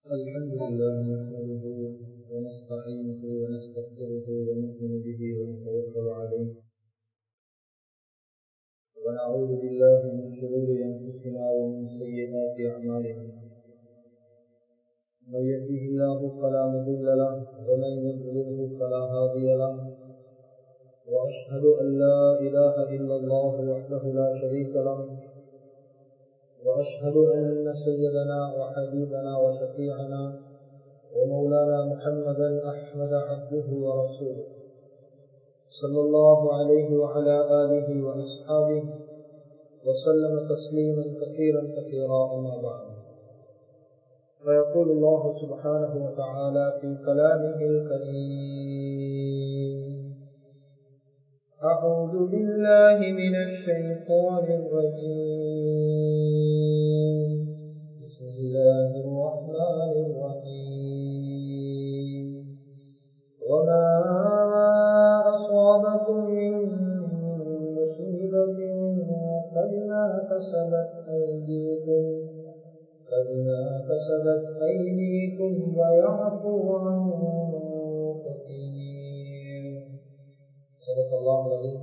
الحمد لله نحمده ونستعينه ونستغفره ونؤمن به ونتوكل عليه ونعوذ بالله من شرور انفسنا ومن سيئات اعمالنا من يهده الله فلا مضل له ومن يضلله فلا هادي له واشهد ان لا اله الا الله وحده لا شريك له وأشهد أن سيدنا وحبيبنا وشفيعنا ومولانا محمدا أحمد عبده ورسوله صلى الله عليه وعلى آله وأصحابه وسلم تسليما كثيرا كثيرا أما بعد فيقول الله سبحانه وتعالى في كلامه الكريم أعوذ بالله من الشيطان الرجيم بسم الله الرحمن الرحيم وما أصابكم من مصيبة فبما كسبت أيديكم فبما كسبت أيديكم ويعفو عن كثير صدق الله العظيم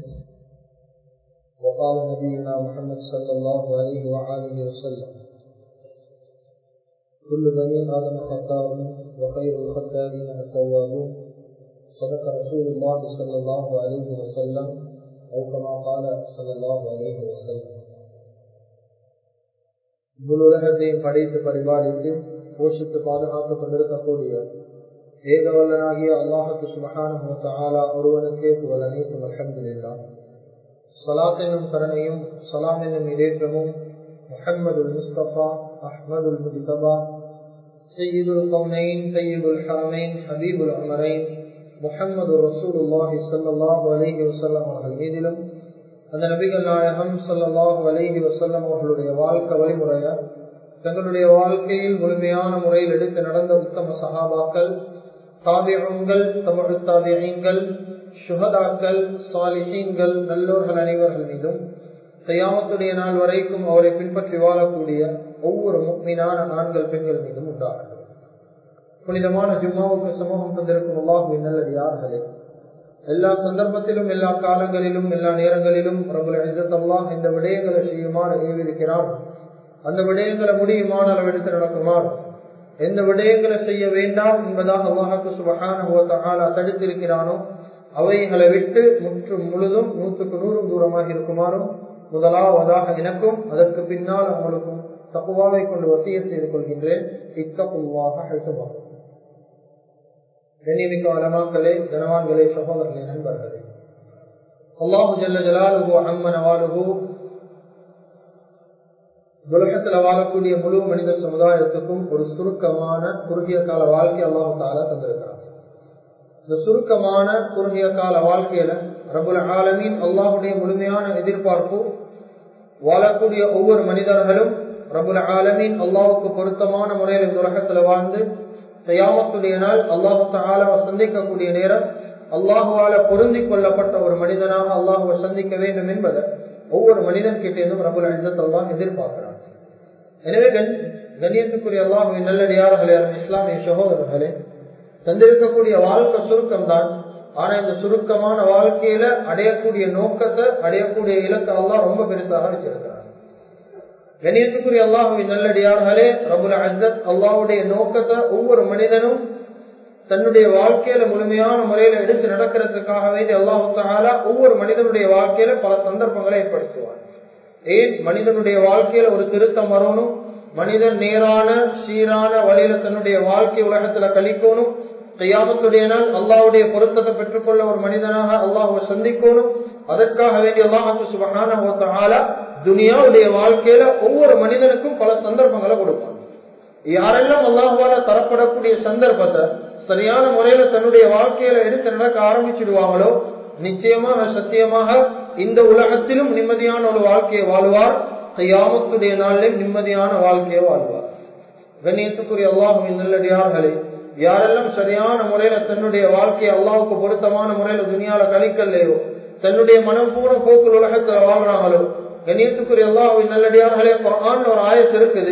وقال نبينا محمد صلى الله عليه وآله وسلم كل بني آدم خطاء وخير الخطائين التوابون صدق رسول الله صلى الله عليه وسلم أو كما قال صلى الله عليه وسلم முழு உலகத்தையும் படைத்து பரிபாலித்து போஷித்து பாதுகாத்துக் கொண்டிருக்கக்கூடிய ஏகவல்லனாகிய அல்லாஹத்து சுபஹான ஒருவனுக்கே புகழ் அனைத்தும் அலமதுல்லா சலாத் என்னும் கருணையும் சலாம் என்னும் இடேற்றமும் முஹம்மதுல் முஸ்தபா அஹ்மதுல் முஜிதபா சையீதுல் கவுனைன் சையீதுல் ஹரமைன் ஹபீபுல் அமரைன் முஹம்மது ரசூலுல்லாஹி சல்லாஹு அலஹி வசல்லம் அவர்கள் மீதிலும் அந்த நபிகள் நாயகம் சல்லாஹு அலஹி வசல்லம் அவர்களுடைய வாழ்க்கை வழிமுறைய தங்களுடைய வாழ்க்கையில் முழுமையான முறையில் எடுத்து நடந்த உத்தம சகாபாக்கள் தாபியங்கள் தமிழ் தாபியங்கள் சுகதாக்கள் சாலிஹீன்கள் நல்லோர்கள் அனைவர்கள் மீதும் கையாமத்துடைய நாள் வரைக்கும் அவரை பின்பற்றி வாழக்கூடிய ஒவ்வொரு முக்மீனான ஆண்கள் பெண்கள் மீதும் உண்டார்கள் புனிதமான ஜும்மாவுக்கு சமூகம் தந்திருக்கும் அல்லாஹுவின் நல்லடியார்களே எல்லா சந்தர்ப்பத்திலும் எல்லா காலங்களிலும் எல்லா நேரங்களிலும் பிரபல அல்லாஹ் இந்த விடயங்களை செய்யுமாறு ஏவிருக்கிறான் அந்த விடயங்களை முடியுமான அளவெடுத்து நடக்குமாறு எந்த விடயங்களை செய்ய வேண்டாம் என்பதாக அல்லாஹாக்கு சுபகான தடுத்திருக்கிறானோ அவைகளை விட்டு முற்றும் முழுதும் நூற்றுக்கு நூறும் தூரமாக இருக்குமாறும் முதலாவதாக எனக்கும் அதற்கு பின்னால் அவங்களுக்கும் தப்புவாவை கொண்டு வசிய செய்து கொள்கின்றேன் இத்தப்புவாக அழுத்தமாகும் கண்ணியமிக்க வளமாக்களே கனவான்களே சகோதரர்களே நண்பர்களே அல்லாஹு ஜல்ல ஜலாலுகு அம்மன் அவாலுகு உலகத்துல வாழக்கூடிய முழு மனித சமுதாயத்துக்கும் ஒரு சுருக்கமான குறுகிய கால வாழ்க்கை அல்லாஹு தாலா தந்திருக்கிறார் இந்த சுருக்கமான குறுகிய கால வாழ்க்கையில ரபுல் ஆலமின் அல்லாஹுடைய முழுமையான எதிர்பார்ப்பு வாழக்கூடிய ஒவ்வொரு மனிதர்களும் ரபுல் ஆலமின் அல்லாஹுக்கு பொருத்தமான முறையில் இந்த உலகத்துல வாழ்ந்து செய்யாமத்துடைய நாள் அல்லாஹு தாலாவை சந்திக்கக்கூடிய நேரம் அல்லாஹுவால பொருந்தி கொள்ளப்பட்ட ஒரு மனிதனாக அல்லாஹுவை சந்திக்க வேண்டும் என்பதை ஒவ்வொரு மனிதன் கிட்டேருந்தும் ரபுல் அஜத் அல்லாஹ் எதிர்பார்க்கிறான் எனவே கண்ணியத்துக்குரிய அல்லாஹுவின் நல்லடியார்களே இஸ்லாமிய சகோதரர்களே தந்திருக்கக்கூடிய வாழ்க்கை சுருக்கம் தான் ஆனா இந்த சுருக்கமான வாழ்க்கையில அடையக்கூடிய நோக்கத்தை அடையக்கூடிய இலக்கை எல்லாம் ரொம்ப பெருசாக வச்சிருக்கிறார் கணியத்துக்குரிய அல்லாஹுவின் நல்லடியார்களே ரபுல் அஜத் அல்லாவுடைய நோக்கத்தை ஒவ்வொரு மனிதனும் தன்னுடைய வாழ்க்கையில முழுமையான முறையில எடுத்து நடக்கிறதுக்காக வேண்டி அல்லாஹாலா ஒவ்வொரு மனிதனுடைய வாழ்க்கையில பல சந்தர்ப்பங்களை ஏற்படுத்துவார் ஏன் மனிதனுடைய வாழ்க்கையில ஒரு திருத்தம் வரணும் மனிதன் நேரான சீரான வழியில தன்னுடைய வாழ்க்கை உலகத்துல கழிக்கணும் கையாமத்துடைய நாள் அல்லாவுடைய பொருத்தத்தை பெற்றுக்கொள்ள ஒரு மனிதனாக அல்லாஹுவை சந்திக்கணும் அதற்காக வேண்டிய அல்லாஹு சுபகான துனியாவுடைய வாழ்க்கையில ஒவ்வொரு மனிதனுக்கும் பல சந்தர்ப்பங்களை கொடுப்பான் யாரெல்லாம் அல்லாஹுவால தரப்படக்கூடிய சந்தர்ப்பத்தை சரியான முறையில தன்னுடைய வாழ்க்கையில எடுத்து நடக்க ஆரம்பிச்சிடுவாங்களோ நிச்சயமாக சத்தியமாக இந்த உலகத்திலும் நிம்மதியான ஒரு வாழ்க்கையை வாழ்வார் கையாமத்துடைய நாளிலும் நிம்மதியான வாழ்க்கையை வாழ்வார் கண்ணியத்துக்குரிய அல்லாஹுவின் நல்லடியார்களே யாரெல்லாம் சரியான முறையில தன்னுடைய வாழ்க்கையை அல்லாவுக்கு பொருத்தமான முறையில துணியால கழிக்கலையோ தன்னுடைய மனம் பூர்ண போக்குள் உலகத்துல வாழ்றாங்களோ கண்ணியத்துக்குரிய அல்லாஹுவின் நல்லடியார்களே குரான் ஒரு ஆயத்து இருக்குது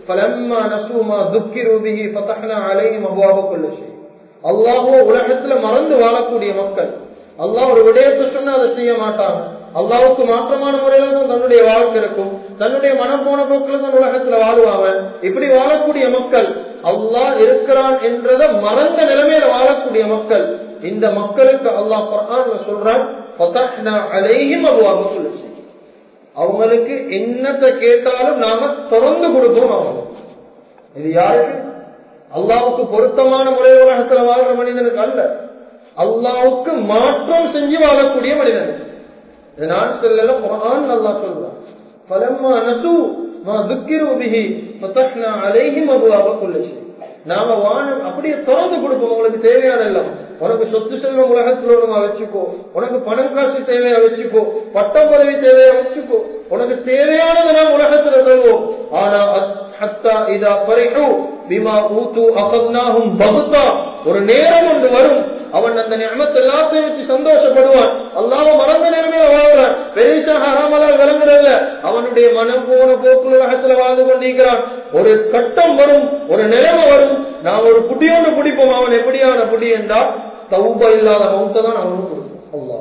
فلما نسوا ما ذكروا به فتحنا عليهم ابواب كل شيء அல்லாஹோ உலகத்துல மறந்து வாழக்கூடிய மக்கள் அல்லாஹ் ஒரு விடயத்தை சொன்னா அதை செய்ய மாட்டாங்க அல்லாவுக்கு மாற்றமான முறையில தான் தன்னுடைய வாழ்க்கை இருக்கும் தன்னுடைய மனம் போன போக்கில தான் உலகத்துல வாழ்வாங்க இப்படி வாழக்கூடிய மக்கள் அல்லாஹ் இருக்கிறான் என்றத மறந்த நிலைமையில வாழக்கூடிய மக்கள் இந்த மக்களுக்கு அல்லாஹ் குர்ஆன்ல சொல்றான் அலைஹிம் அல்லாஹ் சொல்லி அவங்களுக்கு என்னத்தை கேட்டாலும் நாம தொடர்ந்து கொடுப்போம் அவங்க இது யாருக்கு அல்லாவுக்கு பொருத்தமான முறையில் உலகத்துல வாழ்ற மனிதனுக்கு அல்ல அல்லாவுக்கு மாற்றம் செஞ்சு வாழக்கூடிய மனிதன் இது நான் சொல்லல குரான் அல்லா சொல்றான் பலம்மா நசு மா துக்கிரு பிஹி ஃபதஹ்னா அலைஹிம் அபுவாப குல்லி ஷை நாம வானம் அப்படியே திறந்து கொடுப்போம் உங்களுக்கு தேவையான எல்லாம் உனக்கு சொத்து செல்வம் உலகத்தில் ஒழுங்கா வச்சுக்கோ உனக்கு பணம் காசு தேவையா வச்சுக்கோ பட்டம் பதவி தேவையா வச்சுக்கோ உனக்கு தேவையானதை நாம் உலகத்துல தருவோம் ஆனா ஹத்தா இதா பரிஹு பிமா ஊத்து அகத்னாஹும் பகுத்தா ஒரு நேரம் ஒன்று வரும் அவன் அந்த நியமத்தை எல்லாத்தையும் வச்சு சந்தோஷப்படுவான் அல்லாம மறந்த நிலைமையில வாழ்றான் பெருசாக ஹராமலால் விளங்குறல்ல அவனுடைய மனம் போன போக்குல உலகத்துல வாழ்ந்து கொண்டிருக்கிறான் ஒரு கட்டம் வரும் ஒரு நிலைமை வரும் நாம் ஒரு புடியோடு பிடிப்போம் அவன் எப்படியான புடி என்றால் தௌப இல்லாத மௌத்தை தான் அவனுக்கு கொடுக்கும் அல்லாஹ்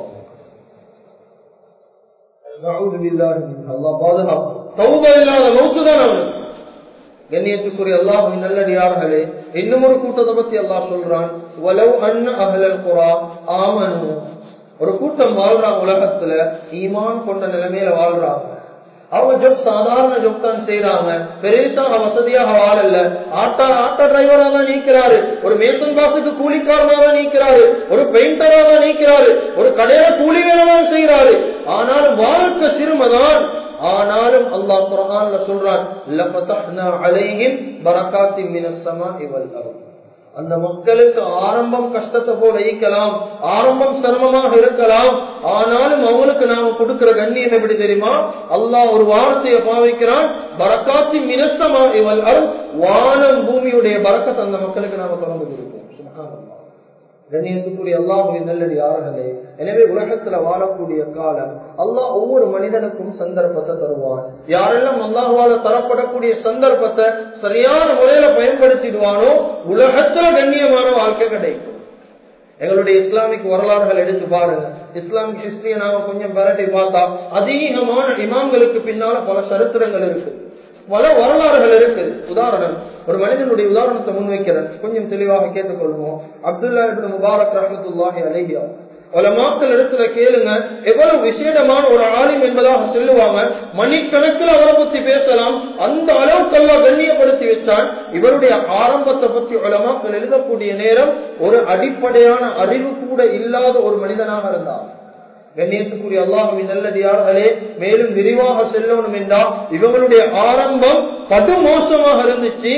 கண்ணியத்துக்குரிய அல்லாஹின் நல்லடியார்களே இன்னும் ஒரு கூட்டத்தை பத்தி அல்லாஹ் சொல்றான் வலவ் அன்ன அகலல் குரா ஆமனு ஒரு கூட்டம் வாழ்றாங்க உலகத்துல ஈமான் கொண்ட நிலைமையில வாழ்றாங்க அவங்க ஜப் சாதாரண ஜப் தான் செய்யறாங்க பெருசாக வசதியாக வாழல ஆட்டா ஆட்டோ டிரைவரா தான் நீக்கிறாரு ஒரு மேசன் பாசுக்கு கூலிக்காரனா தான் நீக்கிறாரு ஒரு பெயிண்டரா தான் நீக்கிறாரு ஒரு கடையில கூலி வேலைதான் செய்யறாரு ஆனாலும் வாழ்க்கை சிறுமதான் ஆனாலும் அல்லாஹ் குரான்ல சொல்றான் லபதஹ்னா அலைஹிம் பரகாத்தின் மினஸ் ஸமாஇ வல் அர்த் அந்த மக்களுக்கு ஆரம்பம் கஷ்டத்தை போல ஈக்கலாம் ஆரம்பம் சிரமமாக இருக்கலாம் ஆனாலும் அவங்களுக்கு நாம கொடுக்கிற கண்ணியம் எப்படி தெரியுமா அல்லாஹ் ஒரு வார்த்தையை பாவிக்கிறான் பரக்காத்தி மினசமா இவள் அருள் வானம் பூமியுடைய பறக்கத்தை அந்த மக்களுக்கு நாம தொடர்ந்து கொடுப்போம் சுபஹானல்லாஹ். கண்ணியத்துக்குரிய அல்லாஹுவின் நல்லது யார்களே எனவே உலகத்துல வாழக்கூடிய காலம் அல்லாஹ் ஒவ்வொரு மனிதனுக்கும் சந்தர்ப்பத்தை தருவான் யாரெல்லாம் அல்லாஹுவால தரப்படக்கூடிய சந்தர்ப்பத்தை சரியான முறையில பயன்படுத்திடுவானோ உலகத்துல கண்ணியமான வாழ்க்கை கிடைக்கும் எங்களுடைய இஸ்லாமிக் வரலாறுகள் எடுத்து பாருங்க இஸ்லாமிக் ஹிஸ்டரியை நாம கொஞ்சம் பரட்டி பார்த்தா அதிகமான இமாம்களுக்கு பின்னால பல சரித்திரங்கள் இருக்கு பல வரலாறுகள் இருக்கு உதாரணம் ஒரு மனிதனுடைய உதாரணத்தை முன்வைக்கிறேன் கொஞ்சம் தெளிவாக கேட்டுக்கொள்வோம் அப்துல்லா இப்னு முபாரக் ரஹமத்துல்லாஹி அலைஹியா உலமாக்கள் இடத்துல கேளுங்க எவ்வளவு விசேடமான ஒரு ஆலிம் என்பதாக சொல்லுவாங்க மணிக்கணக்கில் அவரை பத்தி பேசலாம் அந்த அளவுக்கு எல்லாம் கண்ணியப்படுத்தி வச்சான் இவருடைய ஆரம்பத்தை பற்றி உலமாக்கள் எழுதக்கூடிய நேரம் ஒரு அடிப்படையான அறிவு கூட இல்லாத ஒரு மனிதனாக இருந்தார் கண்ணியத்துக்குரிய அல்லாஹுவின் நல்லடியார்களே மேலும் விரிவாக செல்லணும் என்றால் இவங்களுடைய ஆரம்பம் படு மோசமாக இருந்துச்சு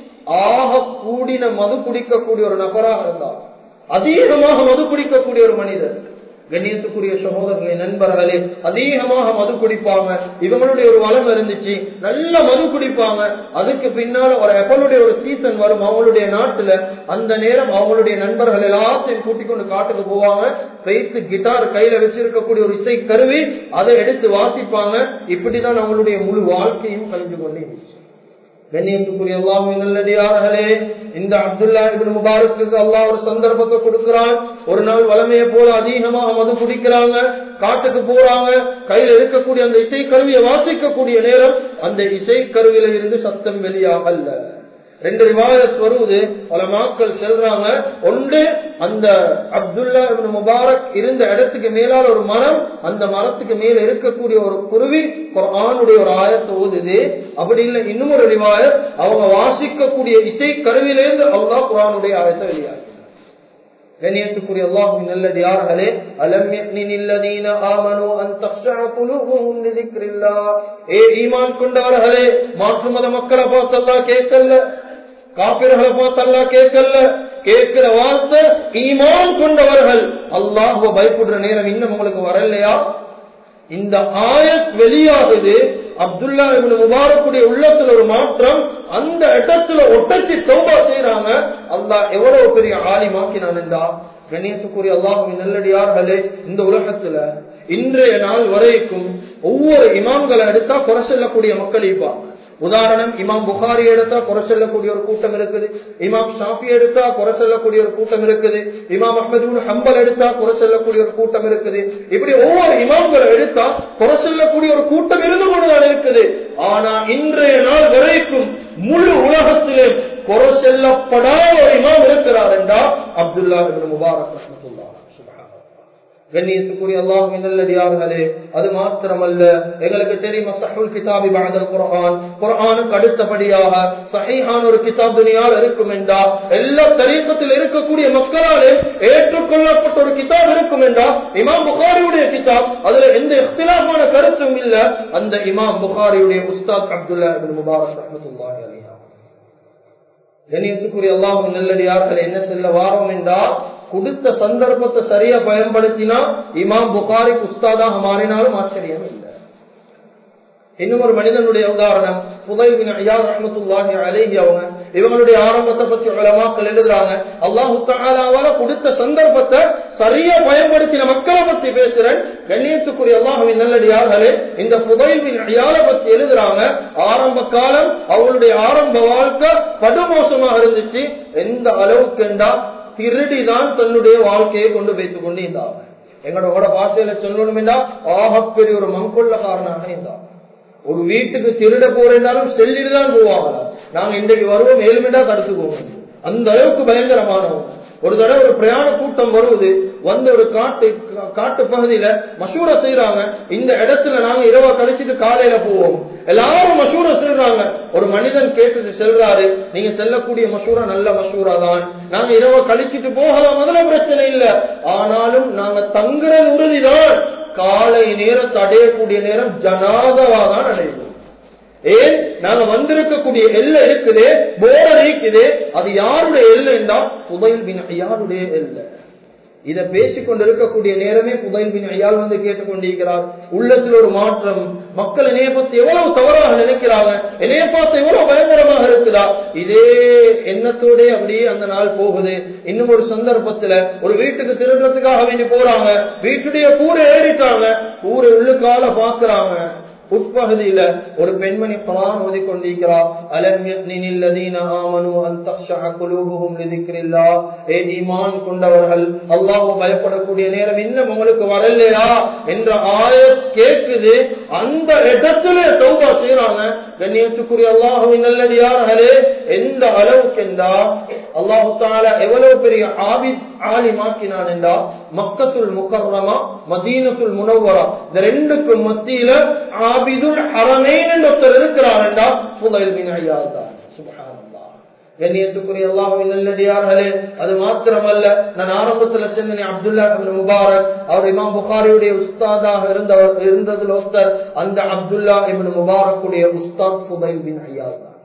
ஆக கூடின மது குடிக்கக்கூடிய ஒரு நபராக இருந்தார் அதிகமாக மது குடிக்கக்கூடிய ஒரு மனிதர் கண்ணியத்துக்குரிய சகோதரர்களே நண்பர்களே அதிகமாக மது குடிப்பாங்க இவங்களுடைய ஒரு வளம் இருந்துச்சு நல்ல மது குடிப்பாங்க அதுக்கு பின்னால ஒரு எப்பளுடைய ஒரு சீசன் வரும் அவங்களுடைய நாட்டுல அந்த நேரம் அவங்களுடைய நண்பர்கள் எல்லாத்தையும் கூட்டிக் கொண்டு காட்டுக்கு போவாங்க பேத்து கிட்டார் கையில வச்சிருக்கக்கூடிய ஒரு இசை கருவி அதை எடுத்து வாசிப்பாங்க இப்படிதான் அவங்களுடைய முழு வாழ்க்கையும் கழிஞ்சு கொண்டே இருந்துச்சு கண்ணியத்துக்குரிய அல்லாஹுவின் நல்லடியார்களே இந்த அப்துல்லா இபின் முபாரக்கு அல்லாஹ் ஒரு சந்தர்ப்பத்தை கொடுக்கிறான் ஒரு நாள் வளமையை போல அதிகமாக மது குடிக்கிறாங்க காட்டுக்கு போறாங்க கையில இருக்கக்கூடிய அந்த இசை கருவியை வாசிக்கக்கூடிய நேரம் அந்த இசை கருவியில இருந்து சத்தம் வெளியாகல்ல ரெண்டு ரிவாயத் வருவது பல மாக்கள் செல்றாங்க ஒன்று அந்த அப்துல்லா இப்னு முபாரக் இருந்த இடத்துக்கு மேலால ஒரு மரம் அந்த மரத்துக்கு மேல இருக்கக்கூடிய ஒரு குருவி ஆணுடைய ஒரு ஆயத்தை ஓதுது அப்படி இல்லை இன்னும் ஒரு ரிவாயத் அவங்க வாசிக்கக்கூடிய இசை கருவிலேருந்து அவங்க குரானுடைய ஆயத்தை வெளியாகி கண்ணியத்துக்குரிய அல்லாஹுவின் நல்லது யார்களே அலம் யக்னில்லதீன ஆமனு அன் தக்ஷஅ குலூபுஹும் லிذிக்ரில்லாஹ் ஏ ஈமான் கொண்டவர்களே மாற்று மத மக்களை பார்த்து அல்லாஹ் கேட்கல காபிர்களை பார்த்து அல்லாஹ் கேட்கல கேட்கிற வார்த்தை ஈமான் கொண்டவர்கள் அல்லாஹ்வ பயப்படுற நேரம் இன்னும் உங்களுக்கு வரலையா இந்த ஆயத் வெளியாகுது அப்துல்லா இவனு முபாரக்குடைய உள்ளத்துல ஒரு மாற்றம் அந்த இடத்துல ஒட்டச்சி சௌபா செய்யறாங்க அல்லாஹ் எவ்வளவு பெரிய ஆலிமாக்கினான் என்றா கணேசுக்குரிய அல்லாஹுவின் நல்லடியார்களே இந்த உலகத்துல இன்றைய நாள் வரைக்கும் ஒவ்வொரு இமாம்களை எடுத்தா குறை சொல்லக்கூடிய மக்கள் இருப்பாங்க உதாரணம் இமாம் புகாரி எடுத்தா குறை சொல்லக்கூடிய ஒரு கூட்டம் இருக்குது இமாம் ஷாஃபி எடுத்தா குறை சொல்லக்கூடிய ஒரு கூட்டம் இருக்குது இமாம் அஹமது ஹம்பல் எடுத்தா குறை சொல்லக்கூடிய ஒரு கூட்டம் இருக்குது இப்படி ஒவ்வொரு இமாம்களை எடுத்தா குறை சொல்லக்கூடிய ஒரு கூட்டம் இருந்து கொண்டுதான் இருக்குது ஆனா இன்றைய நாள் வரைக்கும் முழு உலகத்திலே குறை செல்லப்படாத ஒரு இமாம் இருக்கிறார் என்றா அப்துல்லா முபாரக் ரஹமத்துல்லா கண்ணியத்துக்குரிய அல்லாஹுவின் நல்லடியார்களே அது மாத்திரமல்ல எங்களுக்கு தெரியுமா சஹுல் கிதாபி பாதல் குரான் குரானுக்கு அடுத்தபடியாக சஹீஹான் ஒரு கிதாப் துணியால் இருக்கும் என்றா எல்லா தரீக்கத்தில் இருக்கக்கூடிய மக்களாலே ஏற்றுக்கொள்ளப்பட்ட ஒரு கிதாப் இருக்கும் என்றா இமாம் புகாரியுடைய கிதாப் அதுல எந்த இஃப்திலாமான கருத்தும் இல்ல அந்த இமாம் புகாரியுடைய உஸ்தாத் அப்துல்லா முபாரக் ரஹமத்துல்லாஹி அலைஹா கண்ணியத்துக்குரிய அல்லாஹும் நல்லடியார்கள் என்ன செல்ல வாரோம் என்றால் கொடுத்த சந்தர்ப்பத்தை சரியா பயன்படுத்தினா இமாம் புகாரி உஸ்தாதாக மாறினாலும் ஆச்சரியம் இல்லை இன்னும் ஒரு மனிதனுடைய உதாரணம் புதைவின் ஐயா ரஹமத்துல்லாஹி அலேஹி அவங்க இவங்களுடைய ஆரம்பத்தை பத்தி உலமாக்கள் எழுதுறாங்க அல்லாஹு தாலாவால கொடுத்த சந்தர்ப்பத்தை சரியா பயன்படுத்தின மக்களை பத்தி பேசுறேன் கண்ணியத்துக்குரிய அல்லாஹுவின் நல்லடியார்களே இந்த புதைவின் ஐயால பத்தி எழுதுறாங்க ஆரம்ப காலம் அவங்களுடைய ஆரம்ப வாழ்க்கை படுமோசமாக இருந்துச்சு எந்த அளவுக்கு என்றா திருடிதான் தன்னுடைய வாழ்க்கையை கொண்டு வைத்துக் கொண்டு இருந்தாங்க எங்களோட வார்த்தையில சொல்லணும் என்றா ஆகப்பெரிய ஒரு மண்கொள்ளக்காரனாக இருந்தாங்க ஒரு வீட்டுக்கு திருட போறேன்னாலும் செல்லிட்டு தான் போவாங்க நாங்க இன்றைக்கு வருவோம் ஏழுமெண்டா தடுத்துக்குவோம் அந்த அளவுக்கு பயங்கரமானவங்க ஒரு தடவை ஒரு பிரயாண கூட்டம் வருவது வந்து ஒரு காட்டு காட்டு பகுதியில மசூரா செய்யறாங்க இந்த இடத்துல நாங்க இரவா கழிச்சிட்டு காலையில போவோம் எல்லாரும் மசூரா செய்யறாங்க ஒரு மனிதன் கேட்டுட்டு செல்றாரு நீங்க செல்லக்கூடிய மசூரா நல்ல மசூரா தான் நாங்க இரவா கழிச்சிட்டு போகலாம் முதல்ல பிரச்சனை இல்ல ஆனாலும் நாங்க தங்குறது உறுதிதான் காலை நேரம் அடையக்கூடிய நேரம் ஜனாதவா தான் அடையும் ஏன் நாங்க வந்திருக்கக்கூடிய எல்லை இருக்குது போர் இருக்குது அது யாருடைய எல்லை என்றால் புதையல் பின் யாருடைய எல்லை இதை பேசிக் கொண்டிருக்கக்கூடிய நேரமே புதையல் பின் ஐயால் வந்து கேட்டுக்கொண்டிருக்கிறார் உள்ளத்தில் ஒரு மாற்றம் மக்கள் என்னைய பத்தி எவ்வளவு தவறாக நினைக்கிறாங்க என்னைய பார்த்து எவ்வளவு பயங்கரமாக இருக்குதா இதே எண்ணத்தோட அப்படியே அந்த நாள் போகுது இன்னும் ஒரு சந்தர்ப்பத்துல ஒரு வீட்டுக்கு திருடுறதுக்காக வேண்டி போறாங்க வீட்டுடைய கூரை ஏறிட்டாங்க கூரை உள்ளுக்கால பாக்குறாங்க உட்பகுதியில ஒரு பெண்மணி குரான் ஓதி கொண்டிருக்கிறார் ஈமான் கொண்டவர்கள் அல்லாஹ் பயப்படக்கூடிய நேரம் இன்னும் உங்களுக்கு வரலையா என்ற ஆய கேட்குது அந்த இடத்துல சௌபா செய்யறாங்க கண்ணியத்துக்குரிய அல்லாஹுவின் நல்லடியார்களே எந்த அளவுக்கு என்றா அல்லாஹு தால எவ்வளவு பெரிய ஆபி ஆலிமாக்கினான் என்றா மக்கத்துல் முக்கர்ரமா மதீனத்துல் முனவரா இந்த ரெண்டுக்கும் மத்தியில ஆபிதுல் ஹரமேன் என்று ஒருத்தர் இருக்கிறார் என்றா புதையல் பின் ஐயா தான் கண்ணியத்துக்குரிய அல்லாஹுவின் நல்லடியார்களே அது மாத்திரமல்ல நான் ஆரம்பத்துல சொன்னேன் அப்துல்லா முபாரக் அவர் இமாம் புகாரியுடைய உஸ்தாதாக இருந்தவர் இருந்ததில் ஒருத்தர் அந்த அப்துல்லா இபின் முபாரக்குடைய உஸ்தாத் புதைல் பின் ஐயா தான்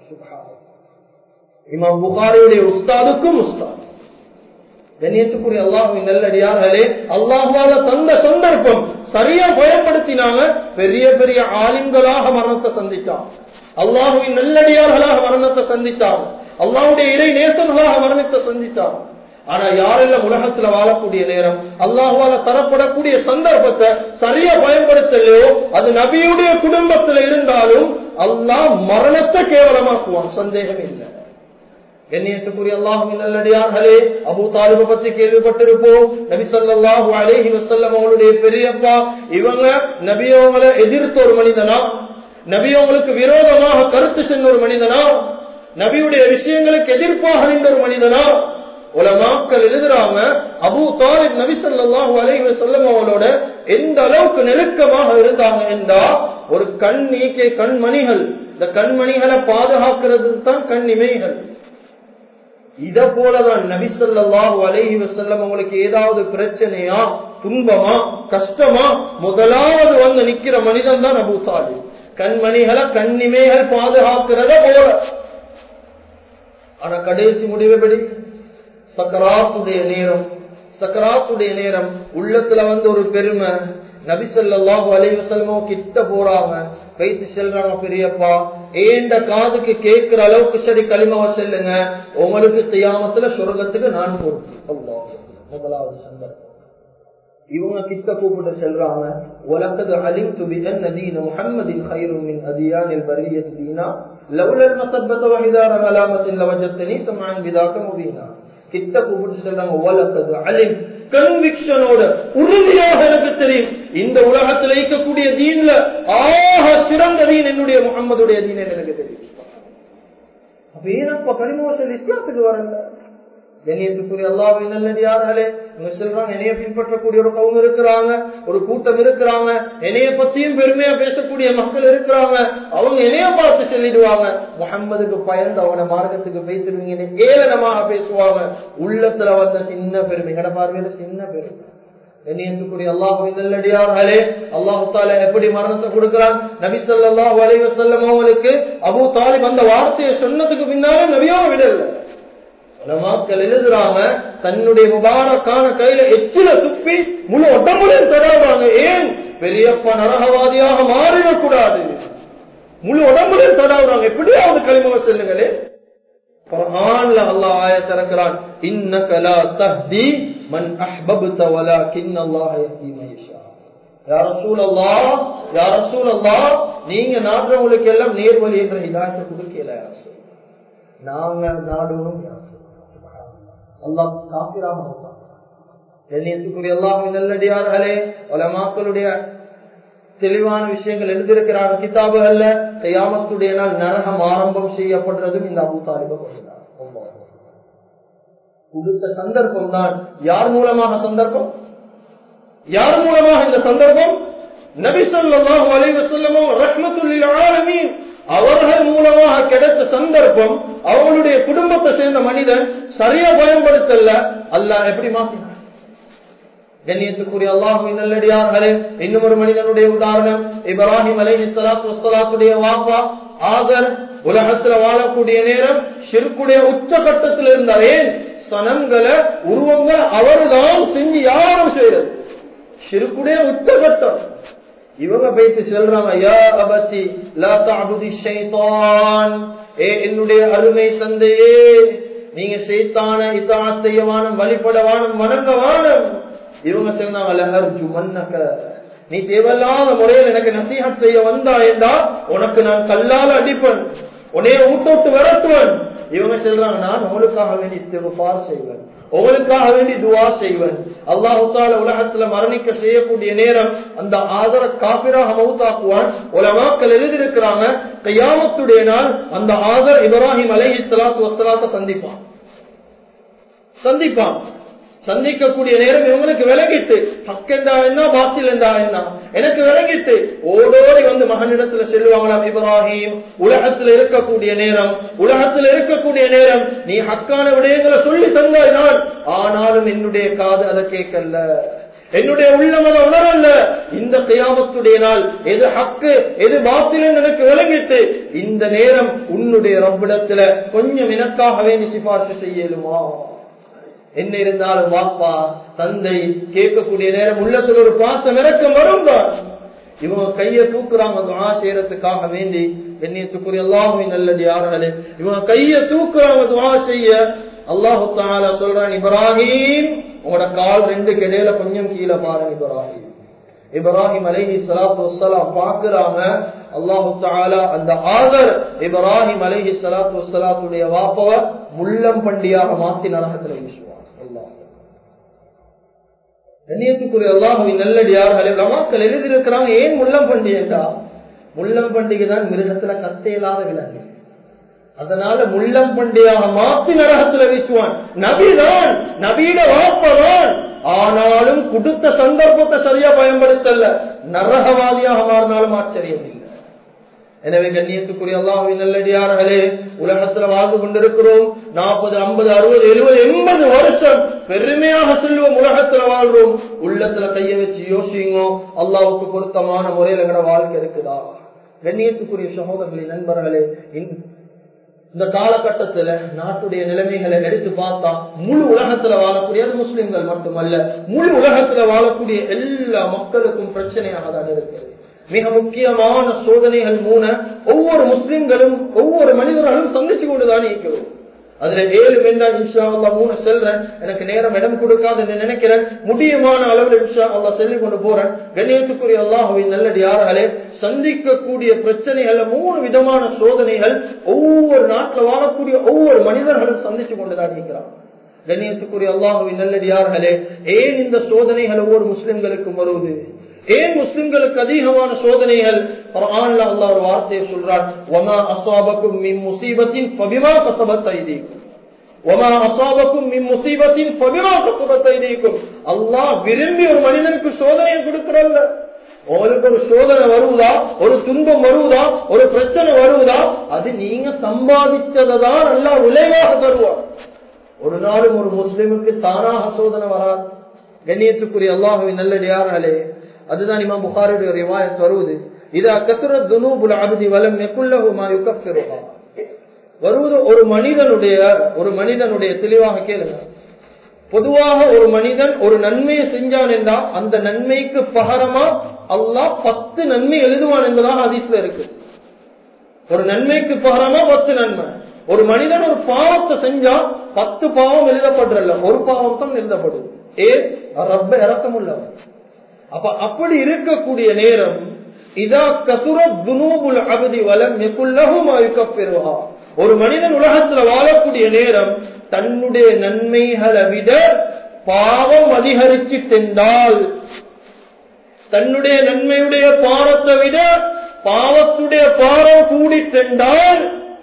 இமாம் புகாரியுடைய உஸ்தாதுக்கும் உஸ்தாத் கண்ணியத்துக்குரிய அல்லாஹுவின் நல்லடியார்களே அல்லாஹால தந்த சந்தர்ப்பம் சரியா பயன்படுத்தினாங்க பெரிய பெரிய ஆலிம்களாக மரணத்தை சந்திச்சாங்க அல்லாஹுவின் நல்லடியார்களாக மரணத்தை சந்தித்தாங்க அல்லாஹுடைய இறை நேசர்களாக மரணத்தை சந்தித்தாங்க ஆனா யாரெல்லாம் உலகத்துல வாழக்கூடிய நேரம் அல்லாஹால தரப்படக்கூடிய சந்தர்ப்பத்தை சரியா பயன்படுத்தலையோ அது நபியுடைய குடும்பத்துல இருந்தாலும் அல்லாஹ் மரணத்தை கேவலமாக்குவான் சந்தேகம் இல்லை கண்ணியத்துக்குரிய அல்லாஹுவின் நல்லடியார்களே அபு தாலிப பத்தி கேள்விப்பட்டிருப்போம் நபி சொல்லாஹு அலேஹி வசல்லம் அவங்களுடைய பெரியப்பா இவங்க நபியவங்களை எதிர்த்த ஒரு மனிதனா நபியவங்களுக்கு விரோதமாக கருத்து சென்ற ஒரு மனிதனா நபியுடைய விஷயங்களுக்கு எதிர்ப்பாக நின்ற ஒரு மனிதனா உலமாக்கள் எழுதுறாங்க அபு தாலிப் நபி சொல்லாஹு அலைஹி வசல்லம் அவங்களோட எந்த அளவுக்கு நெருக்கமாக இருந்தாங்க என்றா ஒரு கண் நீக்கிய கண்மணிகள் இந்த கண்மணிகளை பாதுகாக்கிறது தான் கண் இமைகள் இத போலதான் நபிசல்லாஹு அலைஹி வசல்லம் உங்களுக்கு ஏதாவது பிரச்சனையா துன்பமா கஷ்டமா முதலாவது வந்து நிக்கிற மனிதன் தான் அபு தாலிப் கண்மணிகளை கண்ணிமைகள் பாதுகாக்கிறத போல ஆனா கடைசி முடிவுபடி சக்கராத்துடைய நேரம் சக்கராத்துடைய நேரம் உள்ளத்துல வந்து ஒரு பெருமை நபிசல்லாஹு அலைவசல்மோ கிட்ட போறாங்க வைத்து செல்றாங்க பெரியப்பா ஏண்ட காதுக்கு கேட்கிற அளவுக்கு சரி களிமாவ செல்லுங்க உங்களுக்கு செய்யாமத்துல சொர்க்கத்துக்கு நான் பொறுப்பு முதலாவது சந்தர்ப்பம் இவங்க கிட்ட கூப்பிட்டு செல்றாங்க உலகது அலிம் துபிதன் நதீன முகம்மதின் ஹைரும் மின் அதியானில் வரியத் தீனா லவ்லல் மசப்பத்த வஹிதார அலாமத்தின் லவஜத்தனி சமான் விதாக்க முபீனா கிட்ட கூப்பிட்டு சொல்றாங்க ஓலக்கது அலிம் கன்விக்ஷனோட உறுதியாக எனக்கு தெரியும் இந்த உலகத்தில் இருக்கக்கூடிய தீன்ல ஆக சிறந்த தீன் என்னுடைய முகம்மதுடைய தீன் எனக்கு தெரியும் அப்ப ஏனப்பா கனிமோசல் இஸ்லாத்துக்கு வரல கண்ணியத்துக்குரிய அல்லாவின் நல்லடியார்களே இவங்க சொல்றாங்க என்னைய பின்பற்றக்கூடிய ஒரு கவுங்க இருக்கிறாங்க ஒரு கூட்டம் இருக்கிறாங்க என்னைய பத்தியும் பெருமையா பேசக்கூடிய மக்கள் இருக்கிறாங்க அவங்க என்னைய பார்த்து சொல்லிடுவாங்க முகம்மதுக்கு பயந்து அவன மார்க்கத்துக்கு பேசிடுவீங்க ஏளனமாக பேசுவாங்க உள்ளத்துல வந்த சின்ன பெருமை எங்கட பார்வையில சின்ன பெருமை கண்ணியத்துக்குரிய அல்லாஹுவின் நல்லடியார்களே அல்லாஹு தால எப்படி மரணத்தை கொடுக்கிறான் நபி ஸல்லல்லாஹு அலைஹி வஸல்லம் அவங்களுக்கு அபூ தாலிப் அந்த வார்த்தையை சொன்னதுக்கு பின்னாலே நபியோட விடல உலமாக்கள் எழுதுறாங்க தன்னுடைய முபாரக்கான கையில எச்சில துப்பி முழு உடம்புடன் தடாவாங்க ஏன் பெரியப்பா நரகவாதியாக மாறிடக்கூடாது முழு உடம்புடன் தடாவுறாங்க எப்படியாவது களிமுக செல்லுங்களே குர்ஆன்ல அல்லாஹ் ஆயத் இறக்குறான் இன்னக லா தஹ்தி மன் அஹ்பப்த வலாகின் அல்லாஹ் யஹ்தி மன் யஷா யா ரசூலல்லாஹ் யா ரசூலல்லாஹ் நீங்க நாடுறவங்களுக்கு எல்லாம் நேர்வழி என்ற ஹிதாயத்தை கொடுக்கல யா ரசூல் நாங்க நாடுவோம் யா ரசூல் அல்லாஹ் காபிராக இருப்பான் கண்ணியத்துக்குரிய அல்லாஹ் நல்லடியார்களே உலமாக்களுடைய தெளிவான விஷயங்கள் எழுதியிருக்கிறாங்க கிதாபுகள்ல கையாமத்துடைய நாள் நரகம் ஆரம்பம் செய்யப்படுறதும் இந்த அபு தாலிப கொடுத்த சந்தர்ப்பம் தான் யார் மூலமாக சந்தர்ப்பம் யார் மூலமாக இந்த சந்தர்ப்பம் நபி சொல்லாஹு அலைவசல்லமோ ரஹ்மத்துல்லில் ஆலமீன் அவர்கள் மூலமாக கிடைத்த சந்தர்ப்பம் அவங்களுடைய குடும்பத்தை சேர்ந்த மனிதன் சரியா பயன்படுத்தல அல்லாஹ் எப்படி மாத்தினார் கண்ணியத்துக்குரிய அல்லாஹுவின் நல்லடியார்களே இன்னும் ஒரு மனிதனுடைய உதாரணம் இப்ராஹிம் அலை சலாத்து வசலாத்துடைய வாப்பா ஆகர் உலகத்துல வாழக்கூடிய நேரம் ஷிர்குடைய உச்சகட்டத்தில் இருந்தார் ஏன் சனங்களை உருவங்களை அவர்தான் செஞ்சு யாரும் செய்யறது ஷிர்குடைய உச்சகட்டம் இவங்க போயிட்டு சொல்றாங்க யா அபத்தி லா தஅபுதி ஷைத்தான் ஏ என்னுடைய அருமை தந்தையே நீங்க சைத்தான இதாத் செய்ய வானம் வழிபட வானம் வணங்க வானம் இவங்க சொன்னாங்க லஹர்ஜு மன்னக நீ தேவையில்லாத முறையில் எனக்கு நசீஹத் செய்ய வந்தா என்றா உனக்கு நான் கல்லால அடிப்பேன் உன்னைய ஊட்டோட்டு விரட்டுவன் இவங்க சொல்றாங்க நான் உங்களுக்காக வேண்டி திருப்பார் செய்வேன் உங்களுக்காக வேண்டி துவா செய்வேன் அல்லாஹு தால உலகத்துல மரணிக்க செய்யக்கூடிய நேரம் அந்த ஆதர காபிராக மவுத்தாக்குவான் உலமாக்கள் எழுதியிருக்கிறாங்க கையாமத்துடைய நாள் அந்த ஆதர் இப்ராஹிம் அலைஹி ஸலாத்து வஸ்ஸலாத்தை சந்திப்பான் சந்திப்பான் சந்திக்கக்கூடிய நேரம் இவங்களுக்கு விளங்கிட்டு ஹக்கெண்டா என்ன பாத்தில் என்றா என்ன எனக்கு விளங்கிட்டு ஓடோடி வந்து மகனிடத்துல செல்வாங்களாம் இப்ராஹிம் உலகத்துல இருக்கக்கூடிய நேரம் உலகத்துல இருக்கக்கூடிய நேரம் நீ ஹக்கான விடயங்களை சொல்லி தந்தாய் நான் ஆனாலும் என்னுடைய காது அதை கேட்கல என்னுடைய உள்ளம் அதை உணரல்ல இந்த கையாமத்துடைய நாள் எது ஹக்கு எது பாத்தில் எனக்கு விளங்கிட்டு இந்த நேரம் உன்னுடைய ரப்பிடத்துல கொஞ்சம் எனக்காகவே நீ சிபார்சு செய்யலுமா என்ன இருந்தாலும் வாப்பா தந்தை கேட்கக்கூடிய நேரம் உள்ளத்துல ஒரு பாசம் இறக்கம் வரும்பா இவங்க கைய தூக்குறாங்க துவா செய்யறதுக்காக வேண்டி கண்ணியத்துக்குரிய எல்லாமே நல்லது யார்களே இவங்க கைய தூக்குறாங்க துவா செய்ய அல்லாஹு தாலா சொல்றான் இப்ராஹிம் உங்களோட கால் ரெண்டு கிடையில கொஞ்சம் கீழே பாருங்க இப்ராஹிம் இப்ராஹிம் அலைஹி சலாத்து வசலாம் பாக்குறாங்க அல்லாஹு தாலா அந்த ஆதர் இப்ராஹிம் அலைஹி சலாத்து வசலாத்துடைய வாப்பவ முள்ளம் பண்டியாக மாத்தி நரகத்துல வீசுவார் கண்ணியத்துக்குரிய அல்லாஹுவின் நல்லடியார்களே மக்கள் எழுதியிருக்கிறாங்க ஏன் முள்ளம் பண்டிகைண்டா முள்ளம் பண்டிகை தான் மிருகத்துல கத்தையில்லாத விலங்கு அதனால முள்ளம் பண்டிகையாக மாத்தி நரகத்துல வீசுவான் நபிதான் நபீட வாப்பதான் ஆனாலும் கொடுத்த சந்தர்ப்பத்தை சரியா பயன்படுத்தல நரகவாதியாக மாறினாலும் ஆச்சரியம் இல்லை எனவே கண்ணியத்துக்குரிய அல்லாஹின் நல்லடியார்களே உலகத்துல வாழ்ந்து கொண்டிருக்கிறோம் நாற்பது ஐம்பது அறுபது எழுபது எண்பது வருஷம் பெருமையாக செல்வோம் உலகத்துல வாழ்றோம் உள்ளத்துல கைய வச்சு யோசிங்க அல்லாவுக்கு பொருத்தமான முறையில் எங்கட வாழ்க்கை இருக்குதா கண்ணியத்துக்குரிய சகோதரர்களின் நண்பர்களே இந்த காலகட்டத்துல நாட்டுடைய நிலைமைகளை எடுத்து பார்த்தா முழு உலகத்துல வாழக்கூடிய முஸ்லிம்கள் மட்டுமல்ல முழு உலகத்துல வாழக்கூடிய எல்லா மக்களுக்கும் பிரச்சனையாக தான் இருக்கிறது மிக முக்கியமான சோதனைகள் மூண ஒவ்வொரு முஸ்லிம்களும் ஒவ்வொரு மனிதர்களும் சந்திச்சு கொண்டுதான் இருக்கிறோம் அதுல ஏழு வேண்டாம் இன்ஷா அல்லா மூணு செல்றேன் எனக்கு நேரம் இடம் கொடுக்காது என்று நினைக்கிறேன் முடியுமான அளவில் இன்ஷா அல்லா சொல்லி கொண்டு போறேன் கண்ணியத்துக்குரிய அல்லாஹுவின் நல்லடி யாராலே சந்திக்கக்கூடிய பிரச்சனைகள்ல மூணு விதமான சோதனைகள் ஒவ்வொரு நாட்டில் வாழக்கூடிய ஒவ்வொரு மனிதர்களும் சந்திச்சு கொண்டுதான் இருக்கிறான் கண்ணியத்துக்குரிய அல்லாஹுவின் நல்லடியார்களே ஏன் இந்த சோதனைகள் ஒவ்வொரு முஸ்லிம்களுக்கும் வருவது ஏன் முஸ்லிம்களுக்கு அதிகமான சோதனைகள் குர்ஆன்ல அல்லாஹ் ஒரு வார்த்தையை சொல்றார் வமா அஸாபக்கும் மின் முஸீபத்தின் ஃபபிமா கஸபத் ஐதீக்கும் வமா அஸாபக்கும் மின் முஸீபத்தின் ஃபபிமா கஸபத் ஐதீக்கும் அல்லாஹ் விரும்பி ஒரு மனிதனுக்கு சோதனையை கொடுக்கறல்ல உங்களுக்கு ஒரு சோதனை வருவதா ஒரு துன்பம் வருவதா ஒரு பிரச்சனை வருவதா அது நீங்க சம்பாதிச்சதான் நல்லா விளைவாக தருவார் ஒரு நாளும் ஒரு முஸ்லிமுக்கு தானாக சோதனை வராது கண்ணியத்துக்குரிய அல்லாஹுவின் நல்லடியார்களே அதுதான் இமாம் புகாரியுடைய ரிவாயத் வருவது இது அக்கத்துர துனூபுல் அபதி வலம் நெக்குல்லஹுமா யுகஃபிருஹா வருவது ஒரு மனிதனுடைய ஒரு மனிதனுடைய தெளிவாக கேளுங்க பொதுவாக ஒரு மனிதன் ஒரு நன்மையை செஞ்சான் என்றால் அந்த நன்மைக்கு பகரமா அல்லாஹ் பத்து நன்மை எழுதுவான் என்பதாக அதிசல இருக்கு ஒரு நன்மைக்கு பகரமா பத்து நன்மை ஒரு மனிதன் ஒரு பாவத்தை செஞ்சா பத்து பாவம் எழுதப்படுறல்ல ஒரு பாவம் தான் எழுதப்படுது ஏ ரப்ப இறக்கம் உள்ளவன் அப்ப அப்படி இருக்கக்கூடிய நேரம் இதா கசுர துனூபுல் அகதி வலம் எக்குள்ளகும் பெறுவா ஒரு மனிதன் உலகத்துல வாழக்கூடிய நேரம் தன்னுடைய நன்மைகளை விட பாவம் அதிகரிச்சு தென்றால் தன்னுடைய நன்மையுடைய பாரத்தை விட பாவத்துடைய பாரம் கூடி சென்றால்